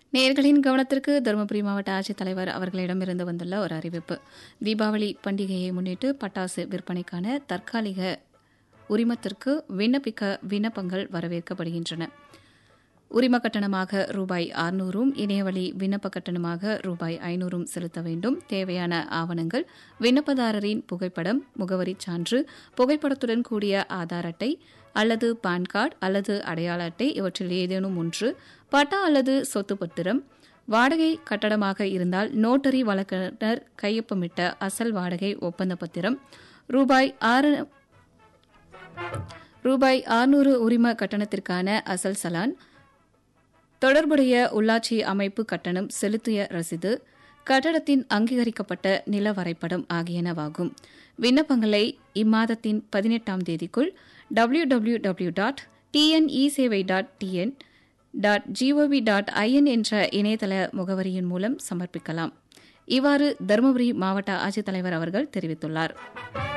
நேயர்களின் கவனத்திற்கு தருமபுரி மாவட்ட ஆட்சித்தலைவர் அவர்களிடமிருந்து வந்துள்ள ஒரு அறிவிப்பு தீபாவளி பண்டிகையை முன்னிட்டு பட்டாசு விற்பனைக்கான தற்காலிக உரிமத்திற்கு விண்ணப்பிக்க விண்ணப்பங்கள் வரவேற்கப்படுகின்றன உரிம கட்டணமாக ரூபாய் அறுநூறும் இணையவழி விண்ணப்ப கட்டணமாக ரூபாய் ஐநூறும் செலுத்த வேண்டும் தேவையான ஆவணங்கள் விண்ணப்பதாரரின் புகைப்படம் முகவரிச் சான்று புகைப்படத்துடன் கூடிய ஆதார் அட்டை அல்லது பான் கார்டு அல்லது அடையாள அட்டை இவற்றில் ஏதேனும் ஒன்று பட்டா அல்லது சொத்து பத்திரம் வாடகை கட்டடமாக இருந்தால் நோட்டரி வழக்கறிஞர் கையொப்பமிட்ட அசல் வாடகை ஒப்பந்த பத்திரம் ரூபாய் ஆறு ரூபாய் ஆறுநூறு உரிம கட்டணத்திற்கான அசல் சலான் தொடர்புடைய உள்ளாட்சி அமைப்பு கட்டணம் செலுத்திய ரசீது கட்டடத்தின் அங்கீகரிக்கப்பட்ட நில வரைபடம் ஆகியனவாகும் விண்ணப்பங்களை இம்மாதத்தின் பதினெட்டாம் தேதிக்குள் W W W dot TNE Sevai dot TN dot gov dot in என்ற இணையதள முகவரியின் மூலம் சமர்ப்பிக்கலாம் இவ்வாறு தருமபுரி மாவட்ட ஆட்சித்தலைவர் அவர்கள் தெரிவித்துள்ளார்